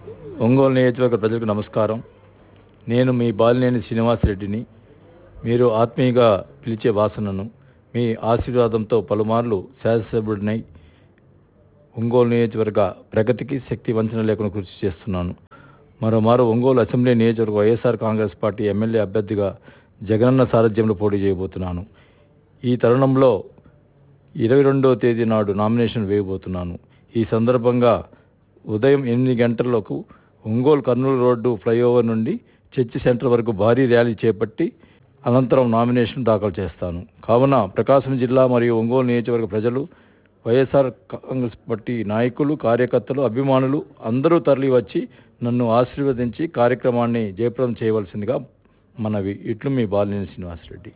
ఒంగోలు నియోజకవర్గ ప్రజలకు నమస్కారం నేను మీ బాలినేని శ్రీనివాసరెడ్డిని మీరు ఆత్మీయంగా పిలిచే వాసనను మీ ఆశీర్వాదంతో పలుమార్లు శాసనసభ్యుడినై ఒంగోలు నియోజకవర్గ ప్రగతికి శక్తి వంచన లేకుండా కృషి చేస్తున్నాను మరోమారు ఒంగోలు అసెంబ్లీ నియోజకవర్గ వైఎస్ఆర్ కాంగ్రెస్ పార్టీ ఎమ్మెల్యే అభ్యర్థిగా జగనన్న సారథ్యంలో పోటీ చేయబోతున్నాను ఈ తరుణంలో ఇరవై రెండవ తేదీ నాడు నామినేషన్ వేయబోతున్నాను ఈ సందర్భంగా ఉదయం ఎనిమిది గంటలకు ఒంగోలు కర్నూలు రోడ్డు ఫ్లైఓవర్ నుండి చర్చి సెంటర్ వరకు భారీ ర్యాలీ చేపట్టి అనంతరం నామినేషన్ దాఖలు చేస్తాను కావున ప్రకాశం జిల్లా మరియు ఒంగోలు నియోజకవర్గ ప్రజలు వైఎస్ఆర్ కాంగ్రెస్ పార్టీ నాయకులు కార్యకర్తలు అభిమానులు అందరూ తరలి వచ్చి నన్ను ఆశీర్వదించి కార్యక్రమాన్ని జయప్రదం చేయవలసిందిగా మనవి ఇట్లు మీ బాలినేని శ్రీనివాసరెడ్డి